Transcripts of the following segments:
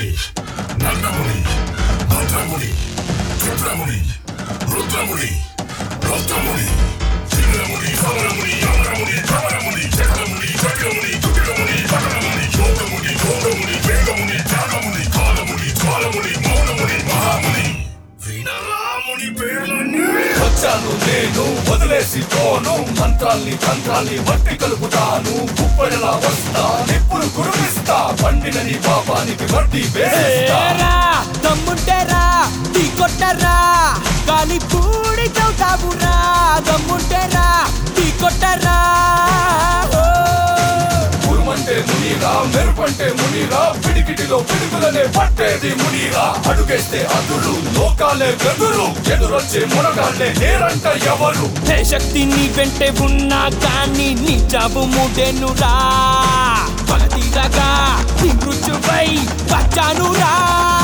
చంద్రముని నందముని మంత్రముని రుద్రముని రుద్రముని రౌద్రముని చంద్రముని సమరముని అమరముని కమరముని చక్రముని చక్రముని కుటిలముని పటలముని యోగముని యోగముని వేగముని త్యాగముని కాలముని జ్వాలముని మౌనముని మహాముని వినరాముని పేర్లన్నీ వచ్చాను నేను వదిలేసి పోను మంత్రాల్ని తంత్రాల్ని మట్టి కలుపుతాను కుప్పడిలా వస్తా నిప్పులు కురిపిస్తా పండినని పాపానికి వడ్డీ వేస్తా ఏరా దమ్ముంటేరా టీ కొట్టరా గాలి పూడి చౌతావురా దమ్ముంటేరా టీ కొట్టరా ఓ. ఉరుమంటే మునిరా మెరుపంటే మునిరా పిడికిటిలో పిడుగులనే పట్టేది మునిరా అడుగేస్తే అదురు లోకాలే గదురు ఎదురొచ్చే మునగాళ్ళే నేరంట ఎవరు ఏ శక్తి నీ వెంటే ఉన్నా కానీ నీ జాబు మూడేనురా పగతీరగా నీ మృత్యువై వచ్చానురా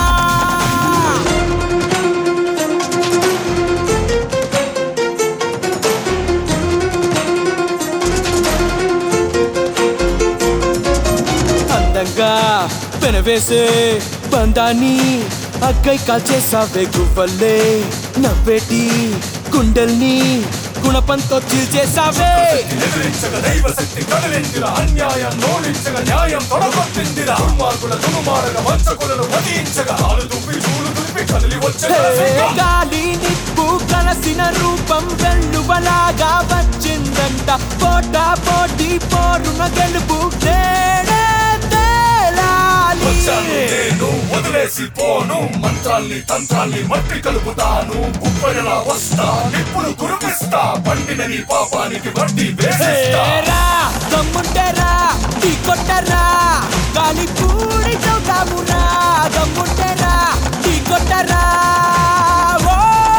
అందంగా పెనవేసే బంధాన్ని అక్కై కాల్చేసావే గువ్వల్లే నవ్వేటి గుండెల్ని గుణపంతో చీల్చేసావే ఎదిరించగ దైవ శక్తి కదిలిందిరా అన్యాయం నోడించగ న్యాయం తొడగొట్టిందిరా దుర్మార్గుల దునుమారగ వంచకులను వధించగ కాలు దుప్పి చూలు దులిపి కదిలి హే, వచ్చే గాలి నిప్పు కలసిన రూపం వెల్లువలాగా వచ్చిందంట పోట పోటీ పోరున గెలుపు నేడే తేలాలి. వచ్చాను నేను వదిలేసి పోను మంత్రాల్ని తంత్రాల్ని మట్టి కలుపుతాను కుప్పడిలా వస్తా నిప్పులు కురిపిస్తా పండినని పాపానికి వడ్డీ వేసిస్తా ఏరా, దమ్ముంటేరా టీ కొట్టరా గాలి పూడి చౌకామురా దమ్ముంటేరా టీ కొట్టరా ఓ.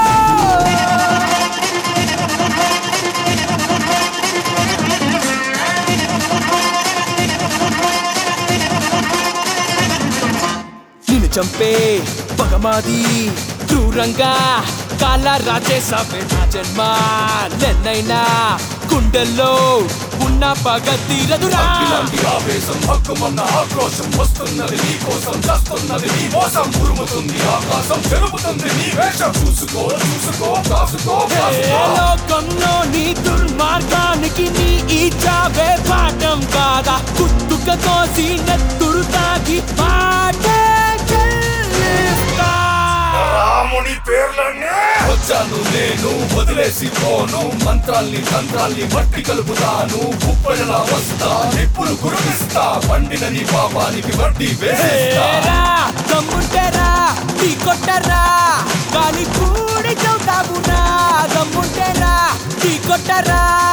నిన్ను చంపే పగమాది క్రూరంగా కాల రాజేసావే నా జన్మ నెన్నైనా గుండెల్లో ఉన్న పగ తీరదురా ఇలాంటి ఆవేశం హక్కుమన్న ఆక్రోశం వస్తున్నది నీ కోసం చేస్తున్నది నీ మోసం ఉరుముతుంది ఆకాశం జరుగుతుంది నీ వేషం చూసుకో చూసుకో కాసుకో ఏ కాసుకో లోకంలో నీ దుర్మార్గానికి నీ ఈ చావే పాఠం కాదా కుత్తుక కోసి నెత్తురు తాగి పాటే చెల్లిస్తా. రాముని పేర్లన్నీ వచ్చాను నేను వదిలేసి పోను మంత్రాల్ని తంత్రాల్ని మట్టి కలుపుతాను కుప్పడిలా వస్తా నిప్పులు కురిపిస్తా పండినని పాపానికి వడ్డీ వేసిస్తా ఏరా, దమ్ముంటేరా టీ కొట్టరా గాలి పూడి చౌతావురా దమ్ముంటేరా టీ కొట్టరా